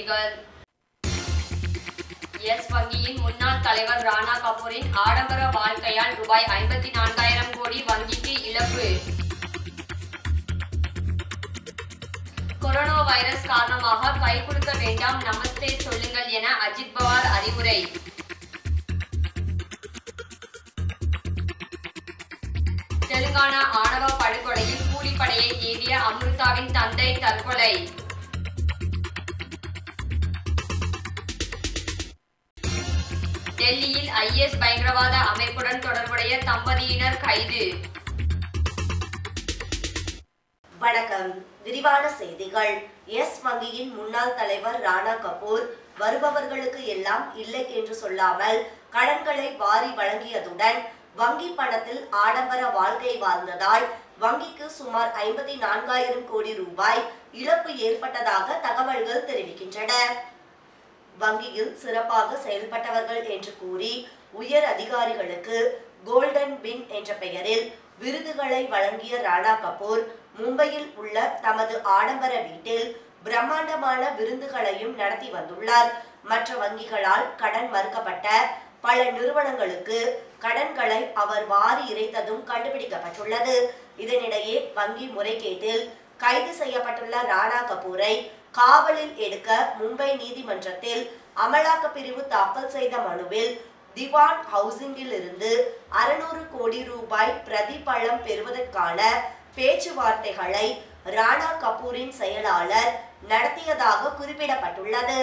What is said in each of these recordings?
செய்திகள் எஸ் வங்கியின் முன்னாள் தலைவர் ராணா கபூரின் ஆடம்பர வாழ்க்கையால் ரூபாய் ஐம்பத்தி நான்காயிரம் கோடி வங்கிக்கு இழப்பு கொரோனா வைரஸ் காரணமாக கை கொடுக்க வேண்டாம் நமஸ்தே சொல்லுங்கள் என அஜித் பவார் அறிவுரை தெலுங்கானா ஆணவ படுகொலையில் கூலிப்படையை ஏறிய அமிர்தாவின் தந்தை தற்கொலை டெல்லியில் ஐஎஸ் பயங்கரவாத அமைப்புடன் தொடர்புடைய தம்பதியினர் கைது வணக்கம் விரிவான செய்திகள் எஸ் வங்கியின் முன்னாள் தலைவர் ராணா கபூர் வருபவர்களுக்கு எல்லாம் இல்லை என்று சொல்லாமல் கடன்களை வாரி வழங்கியதுடன் வங்கி பணத்தில் ஆடம்பர வாழ்க்கை வாழ்ந்ததால் வங்கிக்கு சுமார் ஐம்பத்தி நான்காயிரம் கோடி ரூபாய் இழப்பு ஏற்பட்டதாக தகவல்கள் தெரிவிக்கின்றன வங்கியில் சிறப்பாக செயல்பட்டவர்கள் என்று கூறி உயர் அதிகாரிகளுக்கு கோல்டன் பின் என்ற பெயரில் விருதுகளை வழங்கிய ராணா கபூர் மும்பையில் உள்ள தமது ஆடம்பர வீட்டில் பிரம்மாண்டமான விருந்துகளையும் நடத்தி வந்துள்ளார் மற்ற வங்கிகளால் கடன் மறுக்கப்பட்ட பல நிறுவனங்களுக்கு கடன்களை அவர் வாரி இறைத்ததும் கண்டுபிடிக்கப்பட்டுள்ளது இதனிடையே வங்கி முறைகேட்டில் கைது செய்யப்பட்டுள்ள ராணா கபூரை காவலில் எடுக்க மும்பை நீதிமன்றத்தில் அமலாக்க பிரிவு தாக்கல் செய்த மனுவில் திவான் ஹவுசிங்கில் இருந்து அறுநூறு கோடி ரூபாய் பிரதிபலம் பெறுவதற்கான பேச்சுவார்த்தைகளை ராணா கபூரின் செயலாளர் நடத்தியதாக குறிப்பிடப்பட்டுள்ளது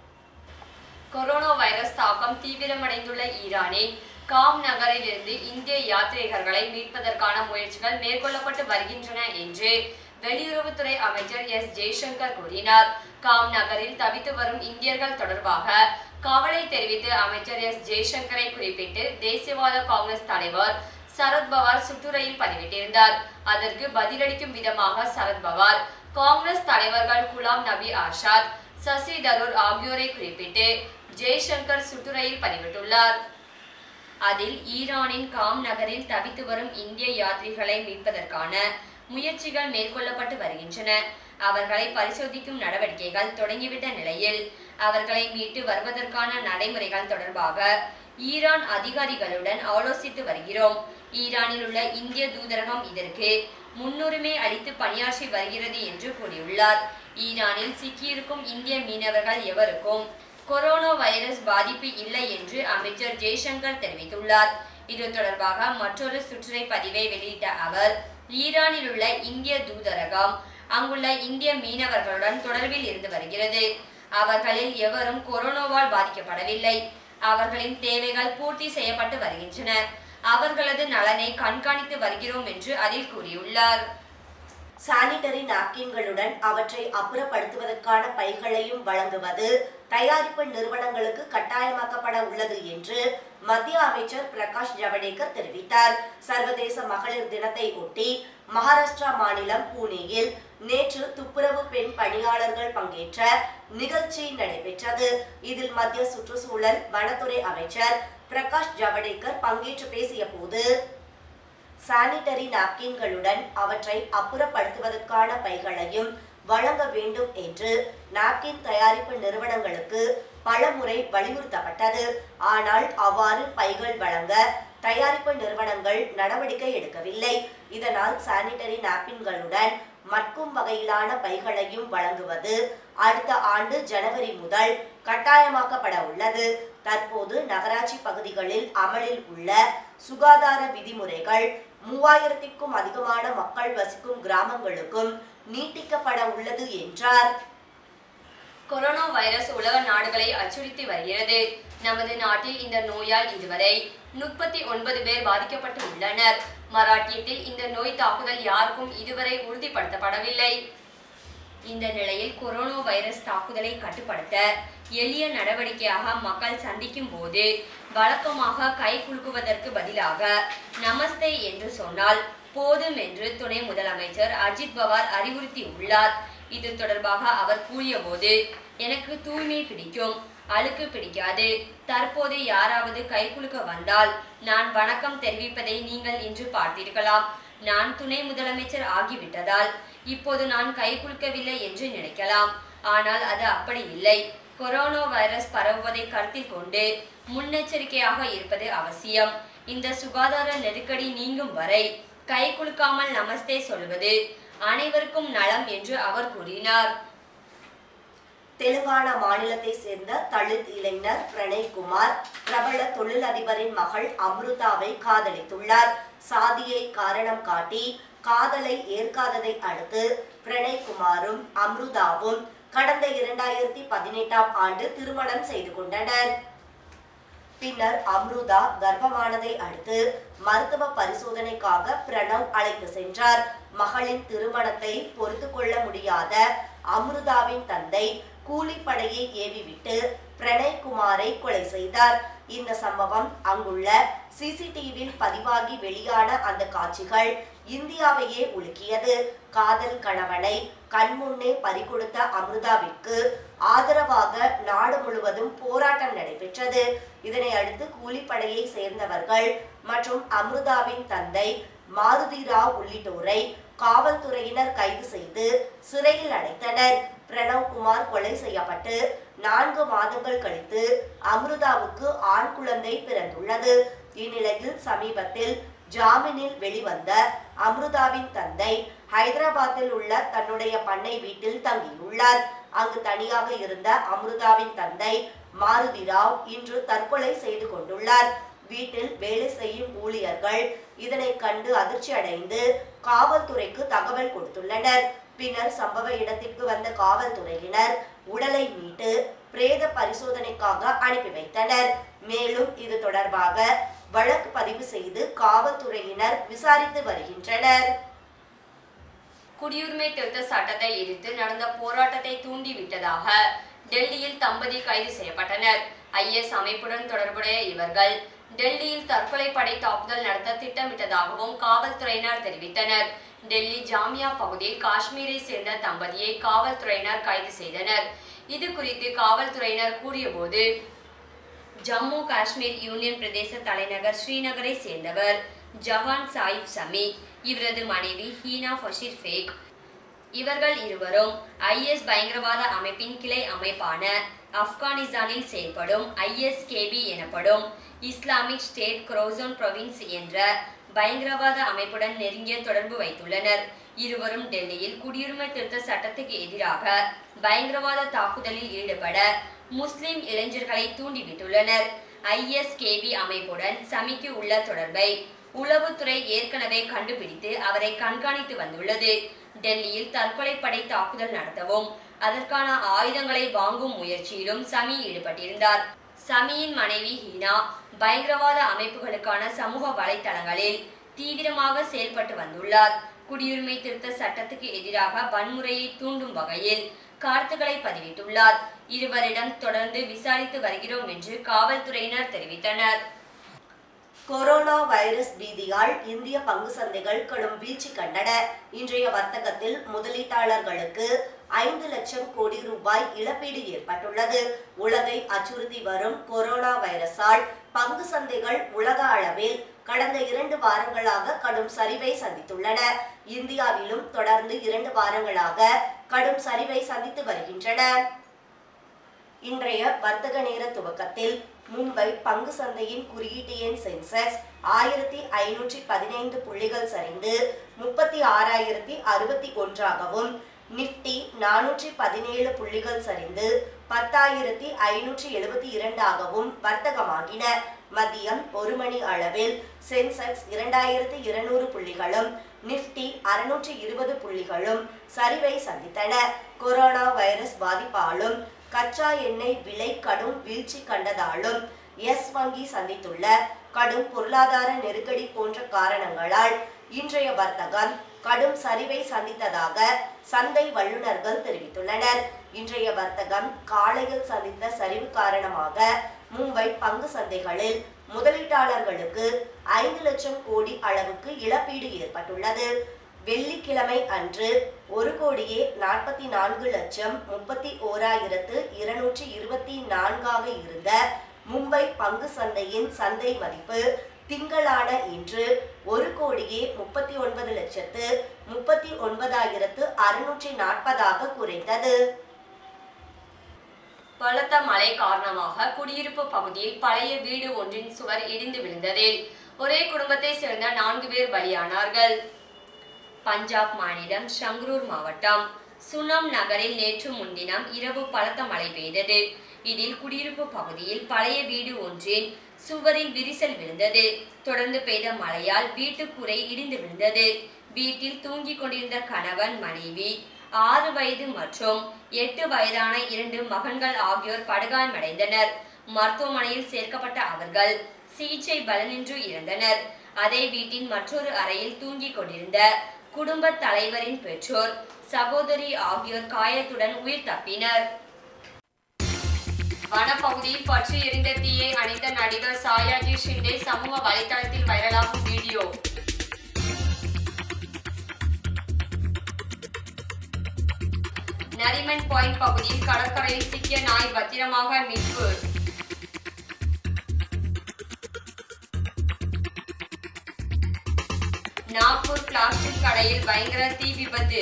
கொரோனா வைரஸ் தாக்கம் தீவிரமடைந்துள்ள ஈரானின் காம் நகரிலிருந்து இந்திய யாத்ரீகர்களை மீட்பதற்கான முயற்சிகள் மேற்கொள்ளப்பட்டு வருகின்றன என்று வெளியுறவுத்துறை அமைச்சர் எஸ் ஜெய்சங்கர் கூறினார் காம் நகரில் தவித்து வரும் இந்தியர்கள் தொடர்பாக கவலை தெரிவித்து அமைச்சர் எஸ் ஜெய்சங்கரை குறிப்பிட்டு தேசியவாத காங்கிரஸ் தலைவர் சரத்பவார் சுற்றுரையில் பதிவிட்டிருந்தார் அதற்கு பதிலளிக்கும் விதமாக சரத்பவார் காங்கிரஸ் தலைவர்கள் குலாம் நபி ஆசாத் சசி தரூர் ஆகியோரை குறிப்பிட்டு ஜெய்சங்கர் சுற்றுரையில் பதிவிட்டுள்ளார் அதில் ஈரானின் காம் நகரில் தவித்து வரும் இந்திய யாத்ரிகளை மீட்பதற்கான முயற்சிகள் மேற்கொள்ளப்பட்டு வருகின்றன அவர்களை பரிசோதிக்கும் நடவடிக்கைகள் தொடங்கிவிட்ட நிலையில் அவர்களை மீட்டு வருவதற்கான நடைமுறைகள் தொடர்பாக ஈரான் அதிகாரிகளுடன் ஆலோசித்து வருகிறோம் ஈரானில் உள்ள இந்திய தூதரகம் இதற்கு முன்னுரிமை அளித்து பணியாற்றி வருகிறது என்று கூறியுள்ளார் ஈரானில் சிக்கியிருக்கும் இந்திய மீனவர்கள் எவருக்கும் கொரோனா வைரஸ் பாதிப்பு இல்லை என்று அமைச்சர் ஜெய்சங்கர் தெரிவித்துள்ளார் இது தொடர்பாக மற்றொரு சுற்றுரை பதிவை வெளியிட்ட அவர் ஈரானில் உள்ள இந்திய தூதரகம் அங்குள்ள இந்திய மீனவர்களுடன் தொடர்பில் இருந்து வருகிறது அவர்களில் எவரும் கொரோனாவால் பாதிக்கப்படவில்லை அவர்களின் தேவைகள் பூர்த்தி செய்யப்பட்டு வருகின்றன அவர்களது நலனை கண்காணித்து வருகிறோம் என்று அதில் கூறியுள்ளார் சானிட்டரி நாப்கின்களுடன் அவற்றை அப்புறப்படுத்துவதற்கான பைகளையும் வழங்குவது தயாரிப்பு நிறுவனங்களுக்கு கட்டாயமாக்கப்பட உள்ளது என்று மத்திய அமைச்சர் பிரகாஷ் ஜவடேகர் தெரிவித்தார் சர்வதேச மகளிர் தினத்தை ஒட்டி மகாராஷ்டிரா மாநிலம் புனேயில் நேற்று துப்புரவு பெண் பணியாளர்கள் பங்கேற்ற நிகழ்ச்சி நடைபெற்றது இதில் மத்திய சுற்றுச்சூழல் வனத்துறை அமைச்சர் பிரகாஷ் ஜவடேகர் பங்கேற்று பேசிய போது சானிட்டரி நாப்கின்களுடன் அவற்றை அப்புறப்படுத்துவதற்கான பைகளையும் வழங்க வேண்டும் என்று நாப்கின் தயாரிப்பு நிறுவனங்களுக்கு பலமுறை வலியுறுத்தப்பட்டது ஆனால் அவ்வாறு பைகள் வழங்க தயாரிப்பு நிறுவனங்கள் நடவடிக்கை எடுக்கவில்லை இதனால் சானிட்டரி நாப்கின்களுடன் மட்கும் வகையிலான பைகளையும் வழங்குவது அடுத்த ஆண்டு ஜனவரி முதல் கட்டாயமாக்கப்பட உள்ளது தற்போது நகராட்சி பகுதிகளில் அமலில் உள்ள சுகாதார விதிமுறைகள் மூவாயிரத்திற்கும் அதிகமான மக்கள் வசிக்கும் கிராமங்களுக்கும் நீட்டிக்கப்பட உள்ளது என்றார் கொரோனா வைரஸ் உலக நாடுகளை அச்சுறுத்தி வருகிறது நமது நாட்டில் இந்த நோயால் இதுவரை முப்பத்தி ஒன்பது பேர் பாதிக்கப்பட்டு உள்ளனர் மராட்டியத்தில் இந்த நோய் தாக்குதல் யாருக்கும் இதுவரை உறுதிப்படுத்தப்படவில்லை இந்த நிலையில் கொரோனா வைரஸ் தாக்குதலை கட்டுப்படுத்த எளிய நடவடிக்கையாக மக்கள் சந்திக்கும் போது வழக்கமாக கை குலுக்குவதற்கு பதிலாக நமஸ்தே என்று சொன்னால் போதும் என்று துணை முதலமைச்சர் அஜித் பவார் அறிவுறுத்தியுள்ளார் இது தொடர்பாக அவர் கூறியபோது எனக்கு தூய்மை பிடிக்கும் அழுக்கு பிடிக்காது தற்போது யாராவது கை குலுக்க வந்தால் நான் வணக்கம் தெரிவிப்பதை நீங்கள் இன்று பார்த்தீர்களாம் நான் துணை முதலமைச்சர் ஆகிவிட்டதால் இப்போது நான் கை குலுக்கவில்லை என்று நினைக்கலாம் ஆனால் அது அப்படி இல்லை கொரோனா வைரஸ் பரவுவதை கருத்தில் கொண்டு முன்னெச்சரிக்கையாக இருப்பது அவசியம் இந்த சுகாதார நெருக்கடி நீங்கும் வரை கை குலுக்காமல் நமஸ்தே சொல்வது அனைவருக்கும் நலம் என்று அவர் கூறினார் தெலுங்கானா மாநிலத்தை சேர்ந்த தலித் இளைஞர் பிரணய் குமார் பிரபல தொழிலதிபரின் மகள் அம்ருதாவை காதலித்துள்ளார் சாதியை காரணம் காட்டி காதலை ஏற்காததை அடுத்து பிரணய் குமாரும் அம்ருதாவும் கடந்த இரண்டாயிரத்தி பதினெட்டாம் ஆண்டு திருமணம் செய்து கொண்டனர் பின்னர் அம்ருதா கர்ப்பமானதை அடுத்து மருத்துவ பரிசோதனைக்காக பிரணவ் அழைத்து சென்றார் மகளின் திருமணத்தை பொறுத்து கொள்ள முடியாத அம்ருதாவின் தந்தை கூலிப்படையை ஏவிவிட்டு பிரணய் குமாரை கொலை செய்தார் இந்த சம்பவம் அங்குள்ள சிசிடிவியில் பதிவாகி வெளியான அந்த காட்சிகள் இந்தியாவையே உலுக்கியது காதல் கணவனை கண்முன்னே பறிகொடுத்த அமிர்தாவிற்கு ஆதரவாக நாடு முழுவதும் போராட்டம் நடைபெற்றது இதனை அடுத்து கூலிப்படையை சேர்ந்தவர்கள் மற்றும் அமிர்தாவின் தந்தை மாருதி ராவ் உள்ளிட்டோரை காவல்துறையினர் கைது செய்து சிறையில் அடைத்தனர் பிரணவ் குமார் கொலை செய்யப்பட்டு நான்கு மாதங்கள் கழித்து அமிர்தாவுக்கு ஆண் குழந்தை பிறந்துள்ளது இந்நிலையில் சமீபத்தில் ஜாமீனில் வெளிவந்த அமிர்தாவின் தந்தை ஹைதராபாத்தில் உள்ள தன்னுடைய பண்ணை வீட்டில் தங்கியுள்ளார் அங்கு தனியாக இருந்த அமிர்தாவின் தந்தை மாருதி ராவ் இன்று தற்கொலை செய்து கொண்டுள்ளார் வீட்டில் வேலை செய்யும் ஊழியர்கள் இதனை கண்டு அதிர்ச்சி அடைந்து காவல்துறைக்கு தகவல் கொடுத்துள்ளனர் பின்னர் சம்பவ இடத்திற்கு வந்த காவல்துறையினர் உடலை மீட்டு பிரேத பரிசோதனைக்காக அனுப்பி வைத்தனர் மேலும் இது தொடர்பாக வழக்கு பதிவு செய்து காவல்துறையினர் விசாரித்து வருகின்றனர் குடியுரிமை திருத்த சட்டத்தை எதிர்த்து நடந்த போராட்டத்தை தூண்டிவிட்டதாக டெல்லியில் தம்பதி கைது செய்யப்பட்டனர் ஐஎஸ் அமைப்புடன் தொடர்புடைய இவர்கள் டெல்லியில் தற்கொலை படை தாக்குதல் நடத்த திட்டமிட்டதாகவும் காவல்துறையினர் தெரிவித்தனர் டெல்லி ஜாமியா பகுதியில் காஷ்மீரை சேர்ந்த தம்பதியை காவல்துறையினர் கைது செய்தனர் இது குறித்து காவல்துறையினர் கூறியபோது ஜம்மு காஷ்மீர் யூனியன் பிரதேச தலைநகர் ஸ்ரீநகரை சேர்ந்தவர் ஜஹான் சாயிப் சமி இவரது மனைவி ஹீனா ஃபஷீர் ஃபேக் இவர்கள் இருவரும் ஐஎஸ் பயங்கரவாத அமைப்பின் கிளை அமைப்பான ஆப்கானிஸ்தானில் செயல்படும் ஐஎஸ்கேபி எனப்படும் இஸ்லாமிக் ஸ்டேட் குரோசோன் ப்ரொவின்ஸ் என்ற பயங்கரவாத அமைப்புடன் நெருங்கிய தொடர்பு வைத்துள்ளனர் இருவரும் டெல்லியில் குடியுரிமை திருத்த சட்டத்துக்கு எதிராக பயங்கரவாத தாக்குதலில் ஈடுபட முஸ்லிம் இளைஞர்களை தூண்டிவிட்டுள்ளனர் ஐஎஸ்கேபி அமைப்புடன் சமிக்கு உள்ள தொடர்பை உளவுத்துறை ஏற்கனவே கண்டுபிடித்து அவரை கண்காணித்து வந்துள்ளது டெல்லியில் தற்கொலை படை தாக்குதல் நடத்தவும் அதற்கான ஆயுதங்களை வாங்கும் முயற்சியிலும் சமி ஈடுபட்டிருந்தார் சமியின் மனைவி ஹீனா பயங்கரவாத அமைப்புகளுக்கான சமூக வலைத்தளங்களில் தீவிரமாக செயல்பட்டு வந்துள்ளார் குடியுரிமை திருத்த சட்டத்துக்கு எதிராக வன்முறையை தூண்டும் வகையில் கருத்துக்களை பதிவிட்டுள்ளார் இருவரிடம் தொடர்ந்து விசாரித்து வருகிறோம் என்று காவல்துறையினர் தெரிவித்தனர் கொரோனா வைரஸ் பீதியால் இந்திய பங்கு சந்தைகள் கடும் வீழ்ச்சி கண்டன இன்றைய வர்த்தகத்தில் முதலீட்டாளர்களுக்கு ஐந்து லட்சம் கோடி ரூபாய் இழப்பீடு ஏற்பட்டுள்ளது உலகை அச்சுறுத்தி வரும் கொரோனா வைரஸால் பங்கு சந்தைகள் உலக அளவில் கடந்த இரண்டு வாரங்களாக கடும் சரிவை சந்தித்துள்ளன இந்தியாவிலும் தொடர்ந்து இரண்டு வாரங்களாக கடும் சரிவை சந்தித்து வருகின்றன இன்றைய வர்த்தக நேர துவக்கத்தில் மும்பை பங்கு சந்தையின் குறியீட்டு எண் சென்செக்ஸ் ஆயிரத்தி ஐநூற்றி பதினைந்து புள்ளிகள் சரிந்து முப்பத்தி ஆறாயிரத்தி அறுபத்தி ஒன்றாகவும் நிப்டி நானூற்றி பதினேழு புள்ளிகள் சரிந்து பத்தாயிரத்தி ஐநூற்றி எழுபத்தி இரண்டாகவும் வர்த்தகமாகின மதியம் ஒரு மணி அளவில் சென்செக்ஸ் இரண்டாயிரத்தி இருநூறு புள்ளிகளும் நிப்டி அறுநூற்றி இருபது புள்ளிகளும் சரிவை சந்தித்தன கொரோனா வைரஸ் பாதிப்பாலும் கச்சா எண்ணெய் விலை கடும் வீழ்ச்சி கண்டதாலும் எஸ் வங்கி சந்தித்துள்ள கடும் பொருளாதார நெருக்கடி போன்ற காரணங்களால் இன்றைய வர்த்தகம் கடும் சரிவை சந்தித்ததாக சந்தை வல்லுநர்கள் தெரிவித்துள்ளனர் இன்றைய வர்த்தகம் காலையில் சந்தித்த சரிவு காரணமாக மும்பை பங்கு சந்தைகளில் முதலீட்டாளர்களுக்கு ஐந்து லட்சம் கோடி அளவுக்கு இழப்பீடு ஏற்பட்டுள்ளது வெள்ளிக்கிழமை அன்று ஒரு கோடியே நாற்பத்தி நான்கு லட்சம் முப்பத்தி ஓராயிரத்து இருநூற்றி இருபத்தி நான்காக இருந்த மும்பை பங்கு சந்தையின் சந்தை மதிப்பு திங்களான இன்று ஒரு கோடியே முப்பத்தி ஒன்பது லட்சத்து முப்பத்தி ஒன்பதாயிரத்து அறுநூற்றி நாற்பதாக குறைந்தது பலத்த மழை காரணமாக குடியிருப்பு பகுதியில் பழைய வீடு ஒன்றின் சுவர் இடிந்து விழுந்ததில் ஒரே குடும்பத்தை சேர்ந்த நான்கு பேர் பலியானார்கள் பஞ்சாப் மாநிலம் ஷங்ரூர் மாவட்டம் சுனம் நகரில் நேற்று முன்தினம் இரவு பலத்த மழை பெய்தது இதில் குடியிருப்பு பகுதியில் பழைய வீடு ஒன்றின் சுவரில் விரிசல் விழுந்தது தொடர்ந்து பெய்த மழையால் வீட்டுக்கூரை இடிந்து விழுந்தது வீட்டில் தூங்கிக் கொண்டிருந்த கணவன் மனைவி ஆறு வயது மற்றும் எட்டு வயதான இரண்டு மகன்கள் ஆகியோர் படுகாயமடைந்தனர் மருத்துவமனையில் சேர்க்கப்பட்ட அவர்கள் சிகிச்சை பலனின்றி இறந்தனர் அதே வீட்டின் மற்றொரு அறையில் தூங்கிக் கொண்டிருந்த குடும்ப தலைவரின் பெற்றோர் சகோதரி ஆகியோர் காயத்துடன் உயிர் தப்பினர் வனப்பகுதியில் பற்றி எரிந்த தீயை அணைத்த நடிகர் சாயாஜி ஷிண்டே சமூக வலைதளத்தில் வைரலாகும் வீடியோ நரிமன் பாயிண்ட் பகுதியில் கடற்கரையில் சிக்கிய நாய் பத்திரமாக மீட்பு நாக்பூர் பிளாஸ்டிக் கடையில் பயங்கர தீ விபத்து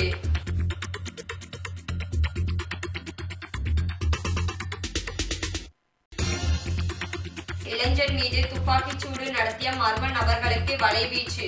இளைஞர் மீது துப்பாக்கிச் சூடு நடத்திய மர்ம நபர்களுக்கு வலைவீச்சு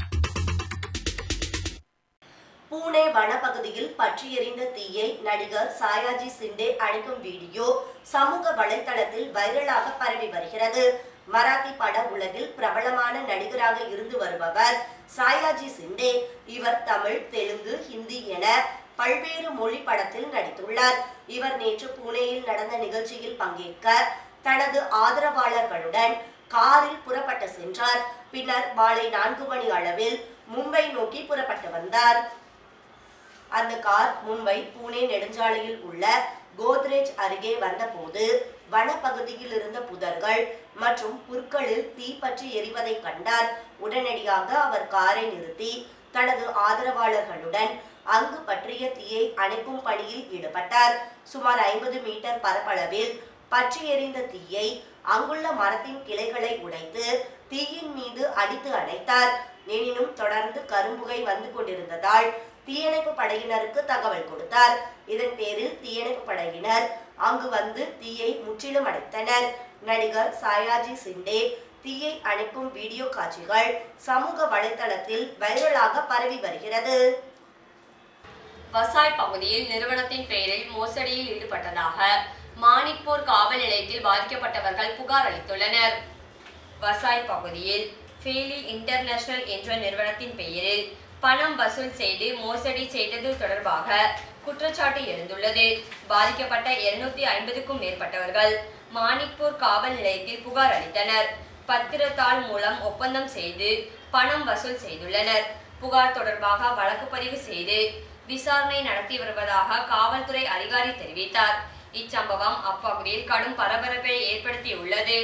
பூனே வனப்பகுதியில் பற்றி எரிந்த தீயை நடிகர் சாயாஜி சிண்டே அணைக்கும் வீடியோ சமூக வலைத்தளத்தில் வைரலாக பரவி வருகிறது மராத்தி பட உலகில் பிரபலமான நடிகராக இருந்து வருபவர் சாயாஜி சிண்டே இவர் தமிழ் தெலுங்கு ஹிந்தி என பல்வேறு மொழி படத்தில் நடித்துள்ளார் இவர் நேற்று புனேயில் நடந்த நிகழ்ச்சியில் பங்கேற்க தனது ஆதரவாளர்களுடன் காரில் புறப்பட்டு சென்றார் பின்னர் மாலை நான்கு மணி அளவில் மும்பை நோக்கி புறப்பட்டு வந்தார் அந்த கார் மும்பை புனே நெடுஞ்சாலையில் உள்ள கோத்ரேஜ் அருகே வந்தபோது வனப்பகுதியில் இருந்த புதர்கள் மற்றும் புற்களில் தீ பற்றி எரிவதை கண்டார் உடனடியாக அவர் காரை நிறுத்தி தனது ஆதரவாளர்களுடன் அங்கு பற்றிய தீயை அணைக்கும் பணியில் ஈடுபட்டார் சுமார் ஐம்பது மீட்டர் பரப்பளவில் பற்றி எரிந்த தீயை அங்குள்ள மரத்தின் கிளைகளை உடைத்து தீயின் மீது அடித்து அணைத்தார் எனினும் தொடர்ந்து கரும்புகை வந்து கொண்டிருந்ததால் தீயணைப்பு படையினருக்கு தகவல் கொடுத்தார் இதன் பேரில் தீயணைப்பு படையினர் அங்கு வந்து தீயை முற்றிலும் அடைத்தனர் நடிகர் சாயாஜி சிண்டே தீயை அணைக்கும் வீடியோ காட்சிகள் சமூக வலைத்தளத்தில் வைரலாக பரவி வருகிறது வசாய் பகுதியில் நிறுவனத்தின் பெயரில் மோசடியில் ஈடுபட்டதாக மாணிக்பூர் காவல் நிலையத்தில் பாதிக்கப்பட்டவர்கள் புகார் அளித்துள்ளனர் வசாய் பகுதியில் ஃபேலி இன்டர்நேஷனல் என்ற நிறுவனத்தின் பெயரில் பணம் வசூல் செய்து மோசடி செய்தது தொடர்பாக குற்றச்சாட்டு எழுந்துள்ளது பாதிக்கப்பட்ட இருநூத்தி ஐம்பதுக்கும் மேற்பட்டவர்கள் மாணிக்பூர் காவல் நிலையத்தில் புகார் அளித்தனர் பத்திரத்தாள் மூலம் ஒப்பந்தம் செய்து பணம் வசூல் செய்துள்ளனர் புகார் தொடர்பாக வழக்கு பதிவு செய்து விசாரணை நடத்தி வருவதாக காவல்துறை அதிகாரி தெரிவித்தார் இச்சம்பவம் அப்பகுதியில் கடும் பரபரப்பை ஏற்படுத்தியுள்ளது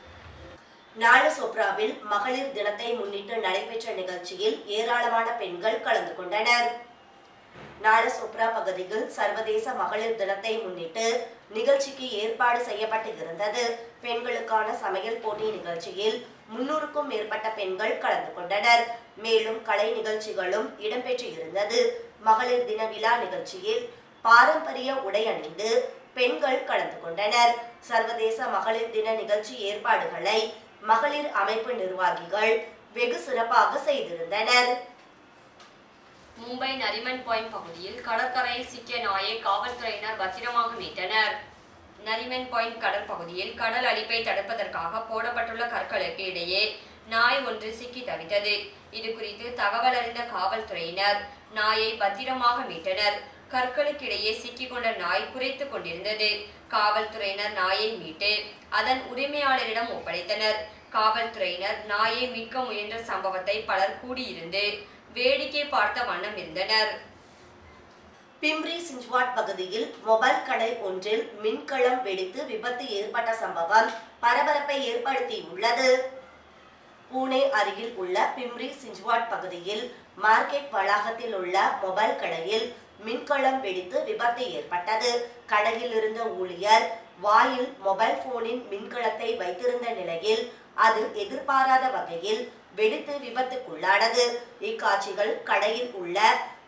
நாலசோப்ராவில் மகளிர் தினத்தை முன்னிட்டு நடைபெற்ற நிகழ்ச்சியில் ஏராளமான பெண்கள் கலந்து கொண்டனர் நாலசோப்ரா பகுதியில் சர்வதேச மகளிர் தினத்தை முன்னிட்டு நிகழ்ச்சிக்கு ஏற்பாடு செய்யப்பட்டு இருந்தது பெண்களுக்கான சமையல் போட்டி நிகழ்ச்சியில் முன்னூறுக்கும் மேற்பட்ட பெண்கள் கலந்து கொண்டனர் மேலும் கலை நிகழ்ச்சிகளும் இடம்பெற்று இருந்தது மகளிர் தின விழா நிகழ்ச்சியில் பாரம்பரிய உடை அணிந்து பெண்கள் கலந்து கொண்டனர் சர்வதேச மகளிர் தின நிகழ்ச்சி ஏற்பாடுகளை மகளிர் அமைப்பு நிர்வாகிகள் வெகு சிறப்பாக செய்திருந்தனர் மும்பை நரிமன் பாயிண்ட் பகுதியில் கடற்கரையில் சிக்கிய நாயை காவல்துறையினர் பத்திரமாக மீட்டனர் நரிமன் பாயிண்ட் கடற்பகுதியில் கடல் அழிப்பை தடுப்பதற்காக போடப்பட்டுள்ள கற்களுக்கு இடையே நாய் ஒன்று சிக்கி தவித்தது இது குறித்து தகவல் அறிந்த காவல்துறையினர் நாயை பத்திரமாக மீட்டனர் கற்களுக்கிடையே சிக்கிக் கொண்ட நாய் குறைத்து கொண்டிருந்தது காவல்துறையினர் நாயை மீட்டு அதன் உரிமையாளரிடம் ஒப்படைத்தனர் காவல்துறையினர் நாயை மீட்க முயன்ற சம்பவத்தை பலர் கூடியிருந்து வேடிக்கை பார்த்த வண்ணம் இருந்தனர் பிம்ரி சிஞ்ச்வாட் பகுதியில் மொபைல் கடை ஒன்றில் மின்கலம் வெடித்து விபத்து ஏற்பட்ட சம்பவம் பரபரப்பை ஏற்படுத்தியுள்ளது பூனே அருகில் உள்ள பிம்ரி சிஞ்ச்வாட் பகுதியில் மார்க்கெட் வளாகத்தில் உள்ள மொபைல் கடையில் மின்கலம் வெடித்து விபத்து ஏற்பட்டது கடையில் இருந்த ஊழியர் வாயில் மொபைல் போனின் மின்கலத்தை வைத்திருந்த நிலையில் அது எதிர்பாராத வகையில் வெடித்து விபத்துக்குள்ளானது இக்காட்சிகள் கடையில் உள்ள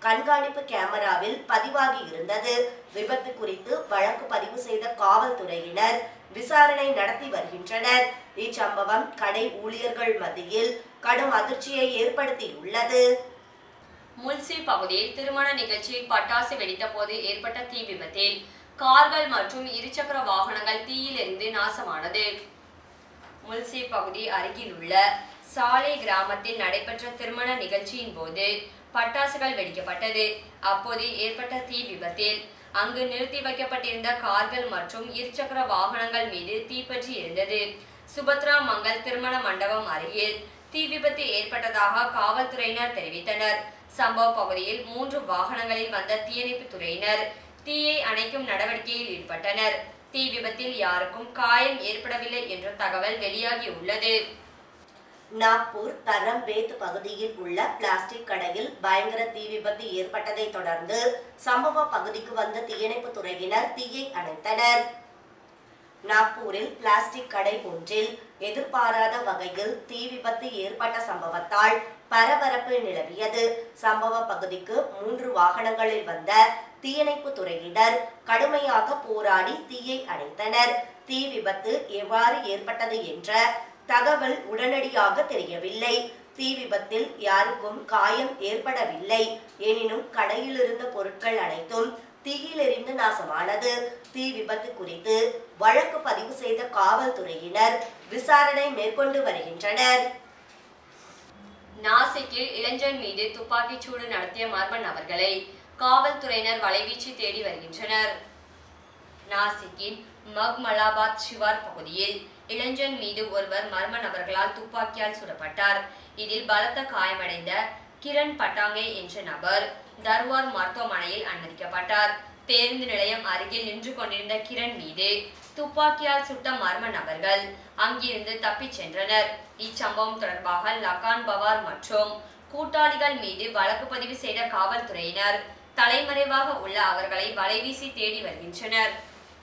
கண்காணிப்பு கேமராவில் பதிவாகி இருந்தது விபத்து குறித்து வழக்கு பதிவு செய்த காவல்துறையினர் விசாரணை நடத்தி வருகின்றனர் இச்சம்பவம் கடை ஊழியர்கள் மத்தியில் கடும் அதிர்ச்சியை ஏற்படுத்தியுள்ளது முல்சி பகுதியில் திருமண நிகழ்ச்சியில் பட்டாசு வெடித்த போது ஏற்பட்ட தீ விபத்தில் கார்கள் மற்றும் இருசக்கர வாகனங்கள் தீயில் எரிந்து நாசமானது முல்சி பகுதி அருகில் உள்ள சாலை கிராமத்தில் நடைபெற்ற திருமண நிகழ்ச்சியின் போது பட்டாசுகள் வெடிக்கப்பட்டது அப்போது ஏற்பட்ட தீ விபத்தில் அங்கு நிறுத்தி வைக்கப்பட்டிருந்த கார்கள் மற்றும் இருசக்கர வாகனங்கள் மீது தீப்பற்றி இருந்தது சுபத்ரா மங்கல் திருமண மண்டபம் அருகில் தீ விபத்து ஏற்பட்டதாக காவல்துறையினர் தெரிவித்தனர் சம்பவ பகுதியில் மூன்று வாகனங்களில் வந்த தீயணைப்பு துறையினர் தீயை அணைக்கும் நடவடிக்கையில் ஈடுபட்டனர் தீ விபத்தில் யாருக்கும் காயம் ஏற்படவில்லை என்ற தகவல் வெளியாகியுள்ளது நாக்பூர் தரம்பேத் பகுதியில் உள்ள பிளாஸ்டிக் கடையில் பயங்கர தீ விபத்து ஏற்பட்டதை தொடர்ந்து சம்பவ பகுதிக்கு வந்த தீயணைப்பு துறையினர் தீயை அணைத்தனர் நாக்பூரில் பிளாஸ்டிக் கடை ஒன்றில் எதிர்பாராத வகையில் தீ விபத்து ஏற்பட்ட சம்பவத்தால் பரபரப்பு நிலவியது சம்பவ பகுதிக்கு மூன்று வாகனங்களில் வந்த தீயணைப்பு துறையினர் கடுமையாக போராடி தீயை அணைத்தனர் தீ விபத்து எவ்வாறு ஏற்பட்டது என்ற தகவல் உடனடியாக தெரியவில்லை தீ விபத்தில் யாருக்கும் காயம் ஏற்படவில்லை எனினும் கடையில் இருந்த பொருட்கள் அனைத்தும் தீயில் எரிந்து நாசமானது தீ விபத்து குறித்து வழக்கு பதிவு செய்த காவல்துறையினர் விசாரணை மேற்கொண்டு வருகின்றனர் நாசிக்கில் இளைஞன் மீது துப்பாக்கிச் சூடு நடத்திய மர்ம நபர்களை காவல்துறையினர் வலைவீச்சு தேடி வருகின்றனர் நாசிக்கின் மக்மலாபாத் சிவார் பகுதியில் இளைஞன் மீது ஒருவர் மர்ம நபர்களால் துப்பாக்கியால் சுடப்பட்டார் இதில் பலத்த காயமடைந்த கிரண் பட்டாங்கே என்ற நபர் தர்வார் மருத்துவமனையில் அனுமதிக்கப்பட்டார் பேருந்து நிலையம் அருகில் நின்று கொண்டிருந்த கிரண் மீது துப்பாக்கியால் சுட்ட மர்ம நபர்கள் அங்கிருந்து தப்பிச் சென்றனர் இச்சம்பவம் தொடர்பாக லகான் பவார் மற்றும் கூட்டாளிகள் மீது வழக்கு பதிவு செய்த காவல்துறையினர் தலைமறைவாக உள்ள அவர்களை வலைவீசி தேடி வருகின்றனர்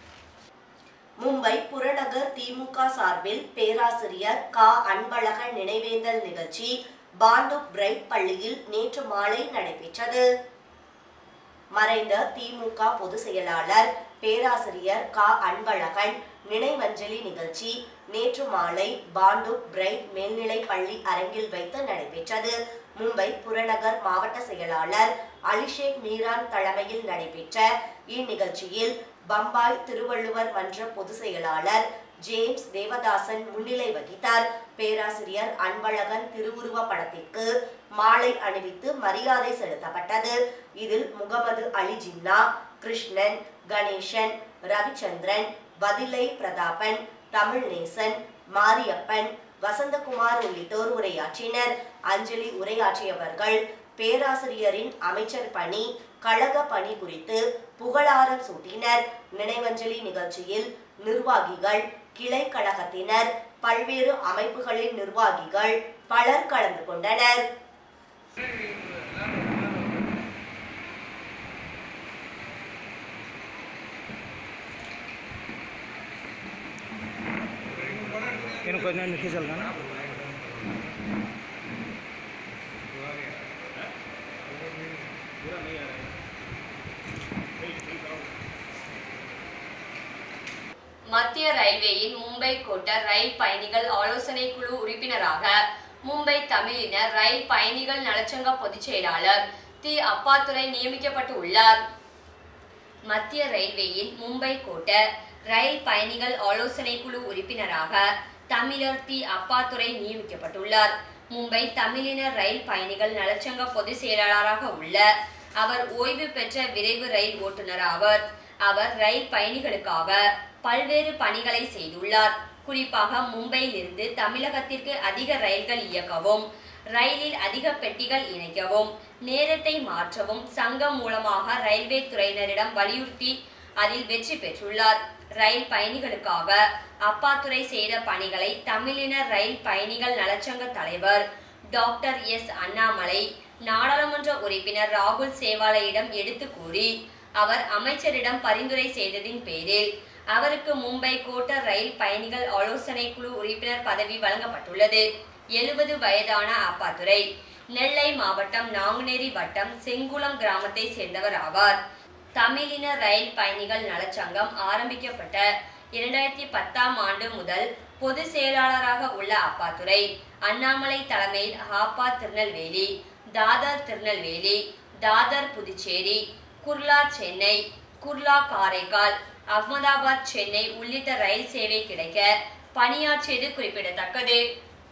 மும்பை புறநகர் திமுக சார்பில் பேராசிரியர் கா அன்பழகன் நினைவேந்தல் நிகழ்ச்சி பாண்டு பிரைட் பள்ளியில் நேற்று மாலை நடைபெற்றது மறைந்த திமுக பொதுச் செயலாளர் பேராசிரியர் கா அன்பழகன் நினைவஞ்சலி நிகழ்ச்சி நேற்று மாலை பாண்டு பிரைட் மேல்நிலை பள்ளி அரங்கில் வைத்து நடைபெற்றது மும்பை புறநகர் மாவட்ட செயலாளர் அலிஷேக் மீரான் தலைமையில் நடைபெற்ற இந்நிகழ்ச்சியில் பம்பாய் திருவள்ளுவர் மன்ற பொதுச் செயலாளர் ஜேம்ஸ் தேவதாசன் முன்னிலை வகித்தார் பேராசிரியர் அன்பழகன் திருவுருவ படத்திற்கு மாலை அணிவித்து மரியாதை செலுத்தப்பட்டது இதில் முகமது அலி ஜின்னா கிருஷ்ணன் கணேசன் ரவிச்சந்திரன் பதிலை பிரதாபன் தமிழ்நேசன் மாரியப்பன் வசந்தகுமார் உள்ளிட்டோர் உரையாற்றினர் அஞ்சலி உரையாற்றியவர்கள் பேராசிரியரின் அமைச்சர் பணி கழக பணி குறித்து புகழாரம் சூட்டினர் நினைவஞ்சலி நிகழ்ச்சியில் நிர்வாகிகள் கிளை கழகத்தினர் பல்வேறு அமைப்புகளின் நிர்வாகிகள் பலர் கலந்து கொண்டனர் इनको कोई नहीं निकल चलना ना மத்திய ரயில்வேயின் மும்பை கோட்ட ரயில் பயணிகள் ஆலோசனை குழு உறுப்பினராக மும்பை தமிழின ரயில் பயணிகள் நலச்சங்க பொதுச் செயலாளர் தி அப்பாத்துரை நியமிக்கப்பட்டு உள்ளார் மத்திய ரயில்வேயின் மும்பை கோட்ட ரயில் பயணிகள் ஆலோசனை குழு உறுப்பினராக தமிழர் தி அப்பாத்துரை நியமிக்கப்பட்டுள்ளார் மும்பை தமிழினர் ரயில் பயணிகள் நலச்சங்க பொதுச் செயலாளராக உள்ள அவர் ஓய்வு பெற்ற விரைவு ரயில் ஓட்டுநர் ஆவர் அவர் ரயில் பயணிகளுக்காக பல்வேறு பணிகளை செய்துள்ளார் குறிப்பாக மும்பையிலிருந்து தமிழகத்திற்கு அதிக ரயில்கள் இயக்கவும் ரயிலில் அதிக பெட்டிகள் இணைக்கவும் நேரத்தை மாற்றவும் சங்கம் மூலமாக ரயில்வே துறையினரிடம் வலியுறுத்தி அதில் வெற்றி பெற்றுள்ளார் ரயில் பயணிகளுக்காக அப்பாத்துறை செய்த பணிகளை தமிழினர் ரயில் பயணிகள் நலச்சங்க தலைவர் டாக்டர் எஸ் அண்ணாமலை நாடாளுமன்ற உறுப்பினர் ராகுல் சேவாலையிடம் எடுத்து கூறி அவர் அமைச்சரிடம் பரிந்துரை செய்ததின் பேரில் அவருக்கு மும்பை கோட்ட ரயில் பயணிகள் ஆலோசனை குழு உறுப்பினர் பதவி வழங்கப்பட்டுள்ளது எழுபது வயதான அப்பாத்துரை நெல்லை மாவட்டம் நாங்குநேரி வட்டம் செங்குளம் கிராமத்தை சேர்ந்தவர் ஆவார் தமிழின ரயில் பயணிகள் நலச்சங்கம் ஆரம்பிக்கப்பட்ட இரண்டாயிரத்தி பத்தாம் ஆண்டு முதல் பொது செயலாளராக உள்ள அப்பாத்துரை அண்ணாமலை தலைமையில் ஹாப்பா திருநெல்வேலி தாதர் திருநெல்வேலி தாதர் புதுச்சேரி குர்லா சென்னை குர்லா காரைக்கால் அகமதாபாத் சென்னை உள்ளிட்ட ரயில் சேவை கிடைக்க பணியாற்றியது குறிப்பிடத்தக்கது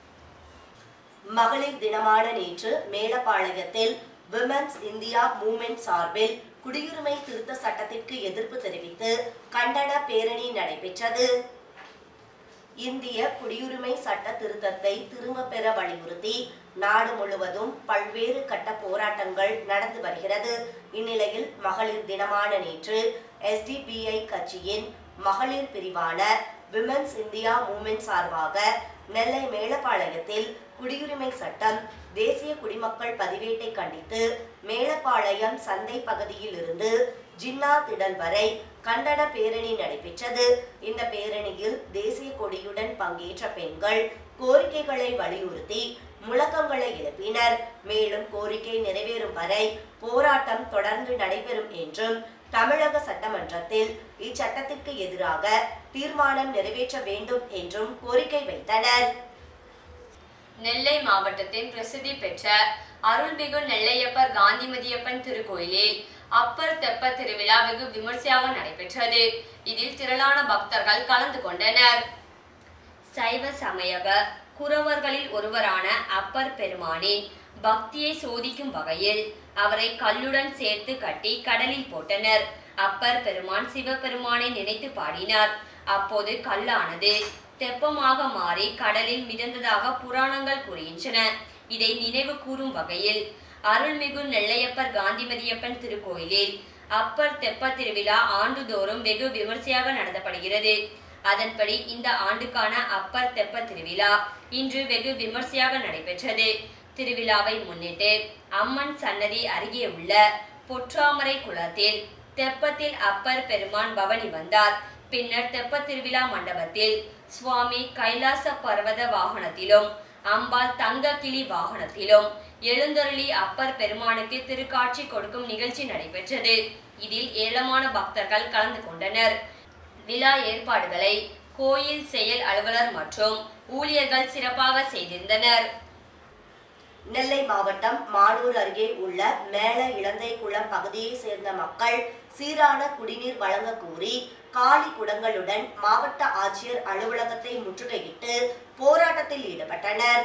மகளிர் தினமான நேற்று மேலப்பாளையத்தில் விமென்ஸ் இந்தியா மூமென்ட் சார்பில் குடியுரிமை திருத்த சட்டத்திற்கு எதிர்ப்பு தெரிவித்து கண்டன பேரணி நடைபெற்றது இந்திய குடியுரிமை சட்ட திருத்தத்தை திரும்ப பெற வலியுறுத்தி நாடு முழுவதும் பல்வேறு கட்ட போராட்டங்கள் நடந்து வருகிறது இந்நிலையில் மகளிர் தினமான நேற்று எஸ்டிபிஐ கட்சியின் மகளிர் பிரிவான விமென்ஸ் இந்தியா மூமென்ட் சார்பாக நெல்லை மேலப்பாளையத்தில் குடியுரிமை சட்டம் தேசிய குடிமக்கள் பதிவேட்டை கண்டித்து மேலப்பாளையம் சந்தை பகுதியில் இருந்து ஜின்னா திடல் வரை கண்டன பேரணி நடைபெற்றது இந்த பேரணியில் தேசிய கொடியுடன் பங்கேற்ற பெண்கள் கோரிக்கைகளை வலியுறுத்தி முழக்கங்களை எழுப்பினர் மேலும் கோரிக்கை நிறைவேறும் வரை போராட்டம் தொடர்ந்து நடைபெறும் என்றும் தமிழக சட்டமன்றத்தில் இச்சட்டத்திற்கு எதிராக தீர்மானம் நிறைவேற்ற வேண்டும் என்றும் கோரிக்கை வைத்தனர் நெல்லை மாவட்டத்தின் பிரசித்தி பெற்ற அருள்மிகு நெல்லையப்பர் காந்திமதியப்பன் திருக்கோயிலில் அப்பர் தெப்ப திருவிழா வெகு விமர்சையாக நடைபெற்றது இதில் திரளான பக்தர்கள் கலந்து கொண்டனர் சைவ சமயக குறவர்களில் ஒருவரான அப்பர் பெருமானின் பக்தியை சோதிக்கும் வகையில் அவரை கல்லுடன் சேர்த்து கட்டி கடலில் போட்டனர் அப்பர் பெருமான் சிவபெருமானை நினைத்து பாடினார் அப்போது கல்லானது தெப்பமாக மாறி கடலில் மிதந்ததாக புராணங்கள் கூறுகின்றன இதை நினைவு கூறும் வகையில் அருள்மிகு நெல்லையப்பர் காந்திமதியப்பன் திருக்கோயிலில் அப்பர் தெப்ப திருவிழா ஆண்டுதோறும் வெகு விமர்சையாக நடத்தப்படுகிறது அதன்படி இந்த ஆண்டுக்கான அப்பர் தெப்ப திருவிழா இன்று வெகு விமர்சையாக நடைபெற்றது திருவிழாவை முன்னிட்டு அம்மன் சன்னதி அருகே உள்ள பொற்றாமரை குளத்தில் தெப்பத்தில் அப்பர் பெருமான் பவனி வந்தார் பின்னர் தெப்ப திருவிழா மண்டபத்தில் சுவாமி கைலாச பர்வத வாகனத்திலும் அம்பாள் தங்க கிளி வாகனத்திலும் எழுந்தருளி அப்பர் பெருமானுக்கு திருக்காட்சி கொடுக்கும் நிகழ்ச்சி நடைபெற்றது இதில் ஏராளமான பக்தர்கள் கலந்து கொண்டனர் விழா ஏற்பாடுகளை கோயில் செயல் அலுவலர் மற்றும் ஊழியர்கள் சிறப்பாக செய்திருந்தனர் நெல்லை மாவட்டம் மானூர் அருகே உள்ள மேல இலந்தை குளம் பகுதியை சேர்ந்த மக்கள் சீரான குடிநீர் வழங்க கோரி காலி குடங்களுடன் மாவட்ட ஆட்சியர் அலுவலகத்தை முற்றுகையிட்டு போராட்டத்தில் ஈடுபட்டனர்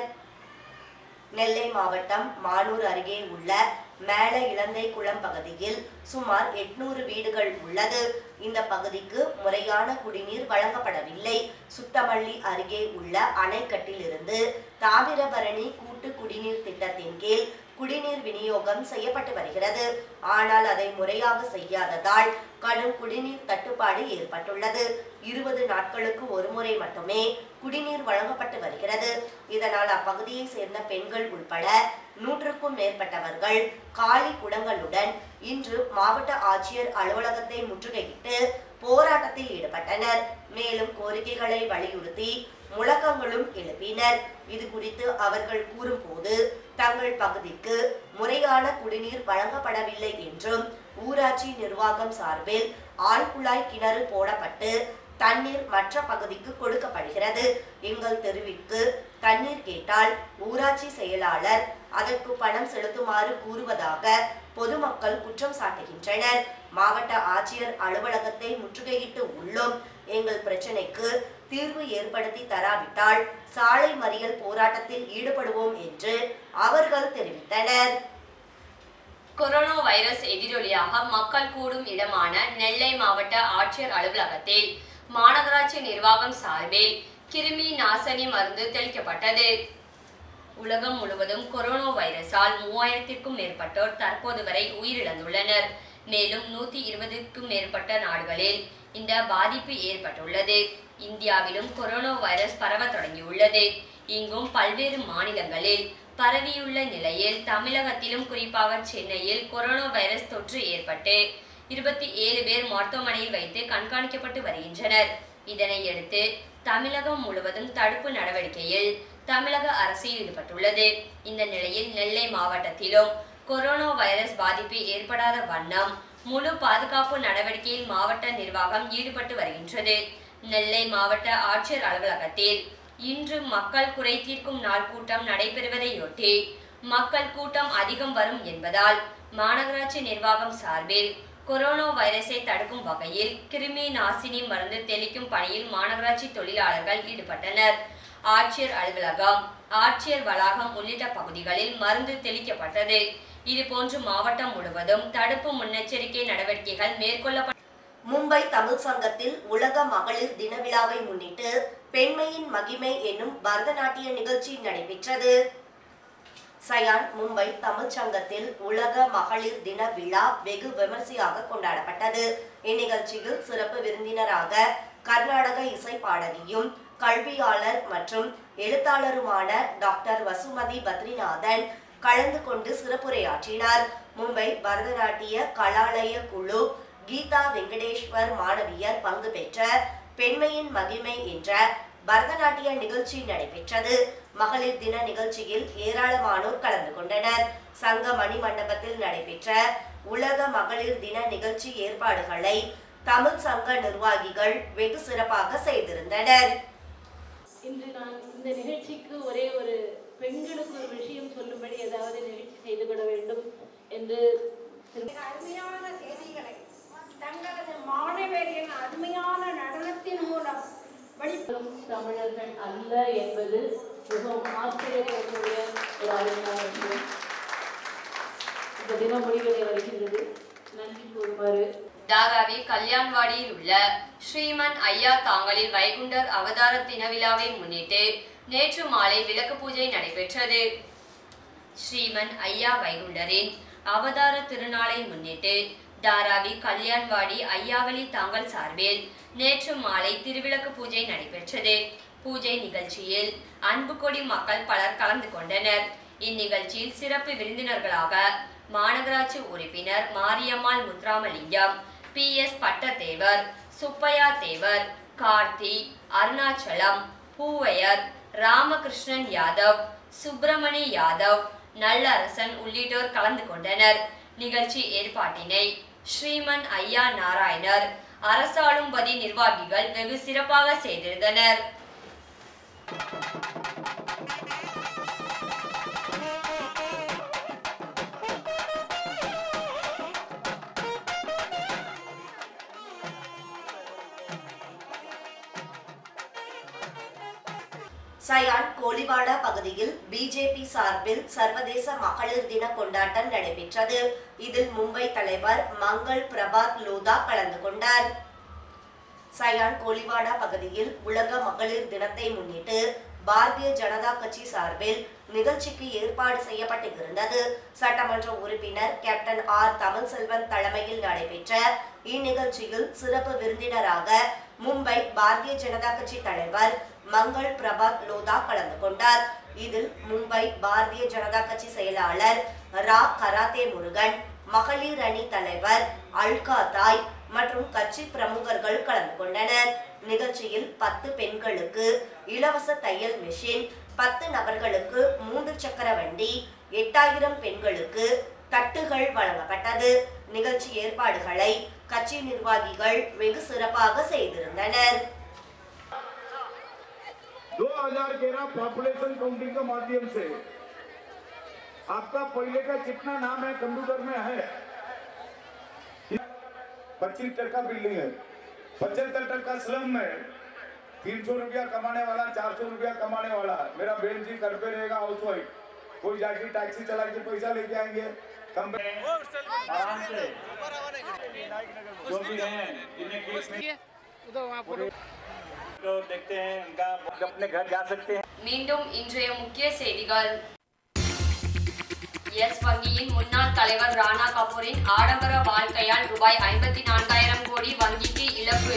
நெல்லை மாவட்டம் மானூர் அருகே உள்ள மேல இலந்தை குளம் பகுதியில் சுமார் எட்நூறு வீடுகள் உள்ளது இந்த பகுதிக்கு முறையான குடிநீர் வழங்கப்படவில்லை சுத்தமல்லி அருகே உள்ள அணைக்கட்டிலிருந்து தாமிரபரணி கூட்டு குடிநீர் திட்டத்தின் கீழ் குடிநீர் விநியோகம் செய்யப்பட்டு வருகிறது ஆனால் அதை முறையாக செய்யாததால் கடும் குடிநீர் தட்டுப்பாடு ஏற்பட்டுள்ளது இருபது நாட்களுக்கு ஒருமுறை மட்டுமே குடிநீர் வழங்கப்பட்டு வருகிறது இதனால் அப்பகுதியை சேர்ந்த பெண்கள் உட்பட நூற்றுக்கும் மேற்பட்டவர்கள் காலி குடங்களுடன் இன்று மாவட்ட ஆட்சியர் அலுவலகத்தை முற்றுகையிட்டு போராட்டத்தில் ஈடுபட்டனர் மேலும் கோரிக்கைகளை வலியுறுத்தி முழக்கங்களும் எழுப்பினர் இது குறித்து அவர்கள் கூறும்போது தங்கள் பகுதிக்கு முறையான குடிநீர் வழங்கப்படவில்லை என்றும் ஊராட்சி நிர்வாகம் சார்பில் ஆழ்குழாய் கிணறு போடப்பட்டு தண்ணீர் மற்ற பகுதிக்கு கொடுக்கப்படுகிறது எங்கள் தெருவிற்கு தண்ணீர் கேட்டால் ஊராட்சி செயலாளர் அதற்கு பணம் செலுத்துமாறு கூறுவதாக பொதுமக்கள் குற்றம் சாட்டுகின்றனர் மாவட்ட ஆட்சியர் அலுவலகத்தை முற்றுகையிட்டு உள்ளோம் எங்கள் பிரச்சனைக்கு தீர்வு ஏற்படுத்தி தராவிட்டால் சாலை மறியல் போராட்டத்தில் ஈடுபடுவோம் என்று அவர்கள் தெரிவித்தனர் கொரோனா வைரஸ் எதிரொலியாக மக்கள் கூடும் இடமான நெல்லை மாவட்ட ஆட்சியர் அலுவலகத்தில் மாநகராட்சி நிர்வாகம் சார்பில் கிருமி நாசினி மருந்து தெளிக்கப்பட்டது உலகம் முழுவதும் கொரோனா வைரஸால் மூவாயிரத்திற்கும் மேற்பட்டோர் தற்போது வரை உயிரிழந்துள்ளனர் மேலும் நூத்தி இருபதுக்கும் மேற்பட்ட நாடுகளில் இந்த பாதிப்பு ஏற்பட்டுள்ளது இந்தியாவிலும் கொரோனா வைரஸ் பரவ தொடங்கியுள்ளது இங்கும் பல்வேறு மாநிலங்களில் பரவியுள்ள நிலையில் தமிழகத்திலும் குறிப்பாக சென்னையில் கொரோனா வைரஸ் தொற்று ஏற்பட்டு இருபத்தி ஏழு பேர் மருத்துவமனையில் வைத்து கண்காணிக்கப்பட்டு வருகின்றனர் இதனையடுத்து தமிழகம் முழுவதும் தடுப்பு நடவடிக்கையில் தமிழக அரசு ஈடுபட்டுள்ளது இந்த நிலையில் நெல்லை மாவட்டத்திலும் கொரோனா வைரஸ் பாதிப்பு ஏற்படாத வண்ணம் முழு பாதுகாப்பு நடவடிக்கையில் மாவட்ட நிர்வாகம் ஈடுபட்டு வருகின்றது நெல்லை மாவட்ட ஆட்சியர் அலுவலகத்தில் இன்று மக்கள் குறை தீர்க்கும் நாள் கூட்டம் நடைபெறுவதையொட்டி மக்கள் கூட்டம் அதிகம் வரும் என்பதால் மாநகராட்சி நிர்வாகம் சார்பில் கொரோனா வைரஸை தடுக்கும் வகையில் கிருமி நாசினி மருந்து தெளிக்கும் பணியில் மாநகராட்சி தொழிலாளர்கள் ஈடுபட்டனர் ஆட்சியர் அலுவலகம் ஆட்சியர் வளாகம் உள்ளிட்ட பகுதிகளில் மருந்து தெளிக்கப்பட்டது இதுபோன்று மாவட்டம் முழுவதும் தடுப்பு முன்னெச்சரிக்கை நடவடிக்கைகள் மேற்கொள்ளப்பட்ட மும்பை தமிழ் சங்கத்தில் உலக மகளிர் தின விழாவை முன்னிட்டு பெண்மையின் மகிமை என்னும் பரதநாட்டிய நிகழ்ச்சி நடைபெற்றது சயான் மும்பை தமிழ்ச் சங்கத்தில் உலக மகளிர் தின விழா வெகு விமர்சையாக கொண்டாடப்பட்டது இந்நிகழ்ச்சியில் சிறப்பு விருந்தினராக கர்நாடக இசை பாடகியும் கல்வியாளர் மற்றும் எழுத்தாளருமான டாக்டர் வசுமதி பத்ரிநாதன் கலந்து கொண்டு சிறப்புரையாற்றினார் மும்பை பரதநாட்டிய கலாலய குழு கீதா வெங்கடேஸ்வர் மாணவியர் பங்கு பெற்ற பெண்மையின் மகிமை என்ற பரதநாட்டிய நிகழ்ச்சி நடைபெற்றது மகளிர் தின நிகழ்ச்சியில் ஏராளமானோர் கலந்து கொண்டனர் சங்க மணி மண்டபத்தில் நடைபெற்ற உலக மகளிர் தின நிகழ்ச்சி ஏற்பாடுகளை தமிழ் சங்க நிர்வாகிகள் வெகு சிறப்பாக செய்திருந்தனர் இன்று நான் இந்த நிகழ்ச்சிக்கு ஒரே ஒரு பெண்களுக்கு ஒரு விஷயம் சொல்லும்படி ஏதாவது நிகழ்ச்சி செய்து கொள்ள வேண்டும் என்று திரு- அருமையான செய்திகளை தங்களது மாணவரின் அருமையான நடனத்தின் மூலம் வெளிப்படுத்தும் பெரும் தமிழர்கள் அல்ல என்பது மிகவும் ஆச்சரியப்படக்கூடிய ஒரு அருமையான விஷயம் இந்த தினம் முடிவதை வருகின்றது நன்றி கூறுமாறு தாராவி கல்யாண்வாடியில் உள்ள ஸ்ரீமன் ஐயா தாங்கலில் வைகுண்டர் அவதார தின விழாவை முன்னிட்டு நேற்று மாலை விளக்கு பூஜை நடைபெற்றது ஸ்ரீமன் ஐயா வைகுண்டரின் அவதார திருநாளை முன்னிட்டு தாராவி கல்யாண்வாடி ஐயாவளி தாங்கல் சார்பில் நேற்று மாலை திருவிளக்கு பூஜை நடைபெற்றது பூஜை நிகழ்ச்சியில் அன்பு கொடி மக்கள் பலர் கலந்து கொண்டனர் இந்நிகழ்ச்சியில் சிறப்பு விருந்தினர்களாக மாநகராட்சி உறுப்பினர் மாரியம்மாள் முத்ராமலிங்கம் பி எஸ் பட்டத்தேவர் சுப்பையா தேவர் கார்த்தி அருணாச்சலம் பூவையர் ராமகிருஷ்ணன் யாதவ் சுப்பிரமணி யாதவ் நல்லரசன் உள்ளிட்டோர் கலந்து கொண்டனர் நிகழ்ச்சி ஏற்பாட்டினை ஸ்ரீமன் ஐயா நாராயணர் அரசாளும்பதி நிர்வாகிகள் வெகு சிறப்பாக செய்திருந்தனர் சயான் கோலிவாடா பகுதியில் பிஜேபி சார்பில் சர்வதேச மகளிர் தின கொண்டாட்டம் நடைபெற்றது இதில் மும்பை தலைவர் மங்கள் பிரபாத் லோதா கலந்து கொண்டார் சயான் கோலிவாடா பகுதியில் உலக மகளிர் தினத்தை முன்னிட்டு பாரதிய ஜனதா கட்சி சார்பில் நிகழ்ச்சிக்கு ஏற்பாடு செய்யப்பட்டிருந்தது சட்டமன்ற உறுப்பினர் கேப்டன் ஆர் தமிழ்செல்வன் தலைமையில் நடைபெற்ற இந்நிகழ்ச்சியில் சிறப்பு விருந்தினராக மும்பை பாரதிய ஜனதா கட்சி தலைவர் மங்கள் பிரபாத் லோதா கலந்து கொண்டார் இதில் மும்பை பாரதிய ஜனதா கட்சி செயலாளர் ரா கராத்தே முருகன் மகளிர் அணி தலைவர் அல்கா தாய் மற்றும் கட்சி பிரமுகர்கள் கலந்து கொண்டனர் நிகழ்ச்சியில் பத்து பெண்களுக்கு இலவச தையல் மிஷின் பத்து நபர்களுக்கு மூன்று சக்கர வண்டி எட்டாயிரம் பெண்களுக்கு தட்டுகள் வழங்கப்பட்டது நிகழ்ச்சி ஏற்பாடுகளை கட்சி நிர்வாகிகள் வெகு சிறப்பாக செய்திருந்தனர் 2013 पॉपुलेशन काउंटिंग के माध्यम से आपका पहले का कितना नाम है कंप्यूटर में है पच्चीस टका बिल्डिंग है पचहत्तर टका स्लम में तीन सौ रुपया कमाने वाला चार सौ रुपया कमाने वाला मेरा बहन जी घर पे रहेगा हाउस वाइफ कोई जाके टैक्सी चला के पैसा लेके आएंगे कम आराम से जो भी हैं जिन्हें केस में तो देखते हैं उनका अपने घर जा सकते हैं மீண்டும் இன்றைய முக்கிய செய்திகள் எஸ் வங்கியின் முன்னாள் தலைவர் ராணா கபூரின் ஆடம்பர வாழ்க்கையால் ரூபாய் ஐம்பத்தி நான்காயிரம் கோடி வங்கிக்கு இழப்பு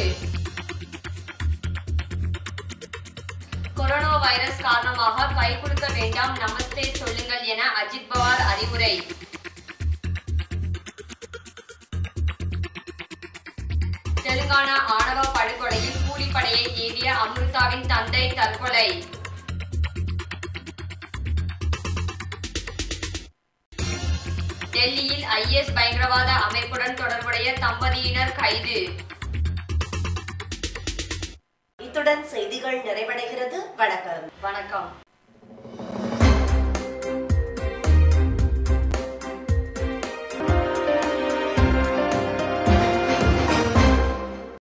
கொரோனா வைரஸ் காரணமாக கை கொடுக்க வேண்டாம் நமஸ்தே சொல்லுங்கள் என அஜித் பவார் அறிவுரை தெலுங்கானா ஆணவ படுகொலையில் கூலிப்படையை ஏவிய அம்ருதாவின் தந்தை தற்கொலை டெல்லியில் ஐஎஸ் பயங்கரவாத அமைப்புடன் தொடர்புடைய தம்பதியினர் கைது இத்துடன் செய்திகள் நிறைவடைகிறது வணக்கம் வணக்கம்